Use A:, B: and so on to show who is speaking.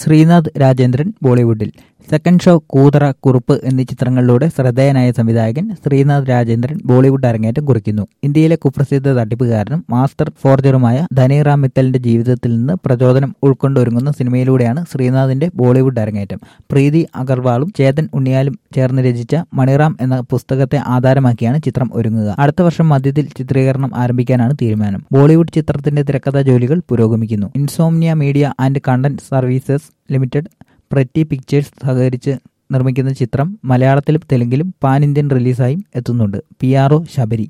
A: ശ്രീനാഥ് രാജേന്ദ്രൻ ബോളിവുഡിൽ second show കൂതറ കുറുപ്പ് എന്നീ ചിത്രങ്ങളിലൂടെ ശ്രദ്ധേയനായ സംവിധായകൻ ശ്രീനാഥ് രാജേന്ദ്രൻ ബോളിവുഡ് അരങ്ങേറ്റം കുറിക്കുന്നു ഇന്ത്യയിലെ കുപ്രസിദ്ധ തട്ടിപ്പുകാരനും മാസ്റ്റർ ഫോർജറുമായ ധനീറാം മിത്തലിന്റെ ജീവിതത്തിൽ നിന്ന് പ്രചോദനം ഉൾക്കൊണ്ടൊരുങ്ങുന്ന സിനിമയിലൂടെയാണ് ശ്രീനാഥിന്റെ ബോളിവുഡ് അരങ്ങേറ്റം പ്രീതി അഗർവാളും ചേതൻ ഉണ്ണിയാലും ചേർന്ന് രചിച്ച മണിറാം എന്ന പുസ്തകത്തെ ആധാരമാക്കിയാണ് ചിത്രം ഒരുങ്ങുക അടുത്ത വർഷം മധ്യത്തിൽ ചിത്രീകരണം ആരംഭിക്കാനാണ് തീരുമാനം ബോളിവുഡ് ചിത്രത്തിന്റെ തിരക്കഥാ ജോലികൾ പുരോഗമിക്കുന്നു Insomnia Media and Content Services Limited Pretty Pictures സഹകരിച്ച് നിർമ്മിക്കുന്ന ചിത്രം മലയാളത്തിലും തെലുങ്കിലും പാൻ ഇന്ത്യൻ റിലീസായും എത്തുന്നുണ്ട് പി ആർ ഒ ശബരി